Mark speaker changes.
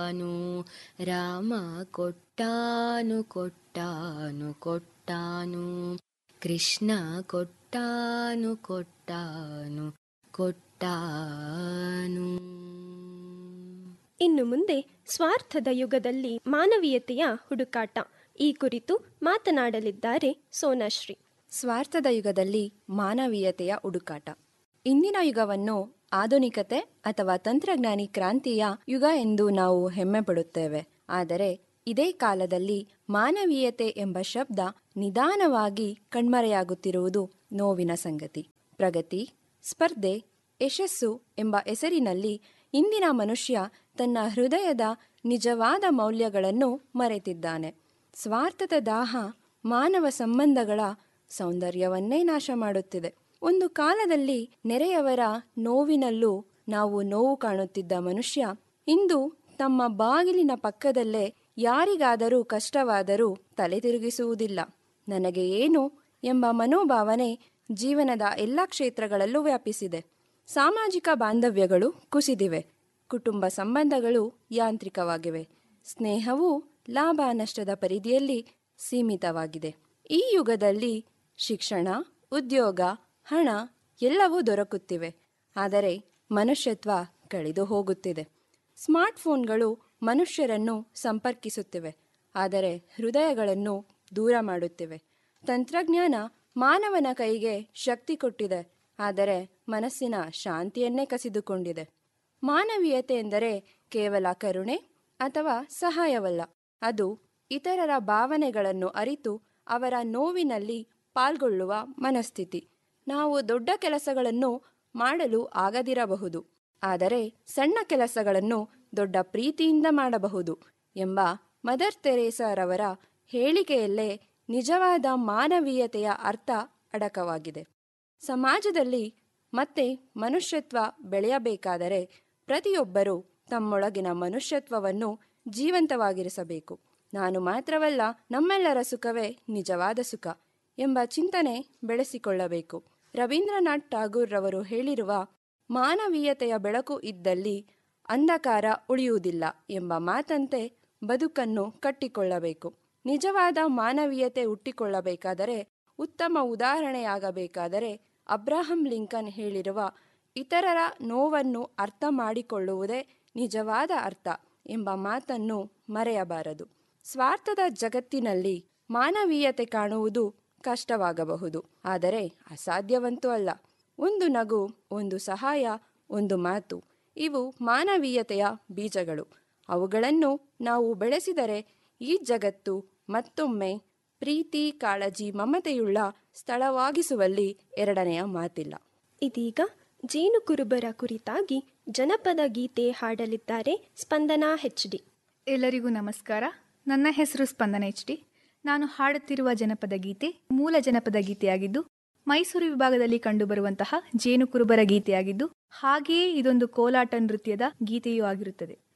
Speaker 1: ಕೊಟ್ಟಾನು ರಾಮ ಕೊಟ್ಟಾನು ಕೊಟ್ಟಾನು ಕೊಟ್ಟಾನು ಕೃಷ್ಣ ಕೊಟ್ಟಾನು ಕೊಟ್ಟಾನು ಕೊಟ್ಟಾನು
Speaker 2: ಇನ್ನು ಮುಂದೆ ಸ್ವಾರ್ಥದ ಯುಗದಲ್ಲಿ ಮಾನವೀಯತೆಯ ಹುಡುಕಾಟ ಈ ಕುರಿತು ಮಾತನಾಡಲಿದ್ದಾರೆ ಸೋನಾಶ್ರೀ
Speaker 3: ಸ್ವಾರ್ಥದ ಯುಗದಲ್ಲಿ ಮಾನವೀಯತೆಯ ಹುಡುಕಾಟ ಇಂದಿನ ಯುಗವನ್ನು ಆಧುನಿಕತೆ ಅಥವಾ ತಂತ್ರಜ್ಞಾನಿ ಕ್ರಾಂತಿಯ ಯುಗ ಎಂದು ನಾವು ಹೆಮ್ಮೆ ಪಡುತ್ತೇವೆ ಆದರೆ ಇದೇ ಕಾಲದಲ್ಲಿ ಮಾನವೀಯತೆ ಎಂಬ ಶಬ್ದ ನಿಧಾನವಾಗಿ ಕಣ್ಮರೆಯಾಗುತ್ತಿರುವುದು ನೋವಿನ ಸಂಗತಿ ಪ್ರಗತಿ ಸ್ಪರ್ಧೆ ಯಶಸ್ಸು ಎಂಬ ಹೆಸರಿನಲ್ಲಿ ಇಂದಿನ ಮನುಷ್ಯ ತನ್ನ ಹೃದಯದ ನಿಜವಾದ ಮೌಲ್ಯಗಳನ್ನು ಮರೆತಿದ್ದಾನೆ ಸ್ವಾರ್ಥದ ದಾಹ ಮಾನವ ಸಂಬಂಧಗಳ ಸೌಂದರ್ಯವನ್ನೇ ನಾಶ ಮಾಡುತ್ತಿದೆ ಒಂದು ಕಾಲದಲ್ಲಿ ನೆರೆಯವರ ನೋವಿನಲ್ಲೂ ನಾವು ನೋವು ಕಾಣುತ್ತಿದ್ದ ಮನುಷ್ಯ ಇಂದು ತಮ್ಮ ಬಾಗಿಲಿನ ಪಕ್ಕದಲ್ಲೇ ಯಾರಿಗಾದರೂ ಕಷ್ಟವಾದರೂ ತಲೆ ತಿರುಗಿಸುವುದಿಲ್ಲ ನನಗೆ ಏನು ಎಂಬ ಮನೋಭಾವನೆ ಜೀವನದ ಎಲ್ಲ ಕ್ಷೇತ್ರಗಳಲ್ಲೂ ವ್ಯಾಪಿಸಿದೆ ಸಾಮಾಜಿಕ ಬಾಂಧವ್ಯಗಳು ಕುಸಿದಿವೆ ಕುಟುಂಬ ಸಂಬಂಧಗಳು ಯಾಂತ್ರಿಕವಾಗಿವೆ ಸ್ನೇಹವು ಲಾಭ ನಷ್ಟದ ಪರಿಧಿಯಲ್ಲಿ ಸೀಮಿತವಾಗಿದೆ ಈ ಯುಗದಲ್ಲಿ ಶಿಕ್ಷಣ ಉದ್ಯೋಗ ಹಣ ಎಲ್ಲವೂ ದೊರಕುತ್ತಿವೆ ಆದರೆ ಮನುಷ್ಯತ್ವ ಕಳೆದು ಹೋಗುತ್ತಿದೆ ಸ್ಮಾರ್ಟ್ಫೋನ್ಗಳು ಮನುಷ್ಯರನ್ನು ಸಂಪರ್ಕಿಸುತ್ತಿವೆ ಆದರೆ ಹೃದಯಗಳನ್ನು ದೂರ ಮಾಡುತ್ತಿವೆ ತಂತ್ರಜ್ಞಾನ ಮಾನವನ ಕೈಗೆ ಶಕ್ತಿ ಕೊಟ್ಟಿದೆ ಆದರೆ ಮನಸ್ಸಿನ ಶಾಂತಿಯನ್ನೇ ಕಸಿದುಕೊಂಡಿದೆ ಮಾನವೀಯತೆ ಎಂದರೆ ಕೇವಲ ಕರುಣೆ ಅಥವಾ ಸಹಾಯವಲ್ಲ ಅದು ಇತರರ ಭಾವನೆಗಳನ್ನು ಅರಿತು ಅವರ ನೋವಿನಲ್ಲಿ ಪಾಲ್ಗೊಳ್ಳುವ ಮನಸ್ಥಿತಿ ನಾವು ದೊಡ್ಡ ಕೆಲಸಗಳನ್ನು ಮಾಡಲು ಆಗದಿರಬಹುದು ಆದರೆ ಸಣ್ಣ ಕೆಲಸಗಳನ್ನು ದೊಡ್ಡ ಪ್ರೀತಿಯಿಂದ ಮಾಡಬಹುದು ಎಂಬ ಮದರ್ ತೆರೇಸಾರವರ ಹೇಳಿಕೆಯಲ್ಲೇ ನಿಜವಾದ ಮಾನವೀಯತೆಯ ಅರ್ಥ ಅಡಕವಾಗಿದೆ ಸಮಾಜದಲ್ಲಿ ಮತ್ತೆ ಮನುಷ್ಯತ್ವ ಬೆಳೆಯಬೇಕಾದರೆ ಪ್ರತಿಯೊಬ್ಬರೂ ತಮ್ಮೊಳಗಿನ ಮನುಷ್ಯತ್ವವನ್ನು ಜೀವಂತವಾಗಿರಿಸಬೇಕು ನಾನು ಮಾತ್ರವಲ್ಲ ನಮ್ಮೆಲ್ಲರ ಸುಖವೇ ನಿಜವಾದ ಸುಖ ಎಂಬ ಚಿಂತನೆ ಬೆಳೆಸಿಕೊಳ್ಳಬೇಕು ರವೀಂದ್ರನಾಥ್ ಠಾಗೂರ್ ರವರು ಹೇಳಿರುವ ಮಾನವೀಯತೆಯ ಬೆಳಕು ಇದ್ದಲ್ಲಿ ಅಂಧಕಾರ ಉಳಿಯುವುದಿಲ್ಲ ಎಂಬ ಮಾತಂತೆ ಬದುಕನ್ನು ಕಟ್ಟಿಕೊಳ್ಳಬೇಕು ನಿಜವಾದ ಮಾನವೀಯತೆ ಹುಟ್ಟಿಕೊಳ್ಳಬೇಕಾದರೆ ಉತ್ತಮ ಉದಾಹರಣೆಯಾಗಬೇಕಾದರೆ ಅಬ್ರಾಹಂ ಲಿಂಕನ್ ಹೇಳಿರುವ ಇತರರ ನೋವನ್ನು ಅರ್ಥ ಮಾಡಿಕೊಳ್ಳುವುದೇ ನಿಜವಾದ ಅರ್ಥ ಎಂಬ ಮಾತನ್ನು ಮರೆಯಬಾರದು ಸ್ವಾರ್ಥದ ಜಗತ್ತಿನಲ್ಲಿ ಮಾನವೀಯತೆ ಕಾಣುವುದು ಕಷ್ಟವಾಗಬಹುದು ಆದರೆ ಅಸಾಧ್ಯವಂತೂ ಅಲ್ಲ ಒಂದು ನಗು ಒಂದು ಸಹಾಯ ಒಂದು ಮಾತು ಇವು ಮಾನವೀಯತೆಯ ಬೀಜಗಳು ಅವುಗಳನ್ನು ನಾವು ಬೆಳೆಸಿದರೆ ಈ ಜಗತ್ತು ಮತ್ತೊಮ್ಮೆ ಪ್ರೀತಿ ಕಾಳಜಿ ಮಮತೆಯುಳ್ಳ ಸ್ಥಳವಾಗಿಸುವಲ್ಲಿ ಎರಡನೆಯ ಮಾತಿಲ್ಲ
Speaker 2: ಇದೀಗ ಜೇನು ಕುರುಬರ ಕುರಿತಾಗಿ ಜನಪದ ಗೀತೆ ಹಾಡಲಿದ್ದಾರೆ ಸ್ಪಂದನಾ ಹೆಚ್ ಡಿ
Speaker 4: ಎಲ್ಲರಿಗೂ ನಮಸ್ಕಾರ ನನ್ನ ಹೆಸರು ಸ್ಪಂದನ ಎಚ್ ಡಿ ನಾನು ಹಾಡುತ್ತಿರುವ ಜನಪದ ಗೀತೆ ಮೂಲ ಜನಪದ ಗೀತೆಯಾಗಿದ್ದು ಮೈಸೂರು ವಿಭಾಗದಲ್ಲಿ ಕಂಡುಬರುವಂತಹ ಜೇನು ಕುರುಬರ ಗೀತೆಯಾಗಿದ್ದು ಹಾಗೆಯೇ ಇದೊಂದು ಕೋಲಾಟ ನೃತ್ಯದ ಗೀತೆಯೂ ಆಗಿರುತ್ತದೆ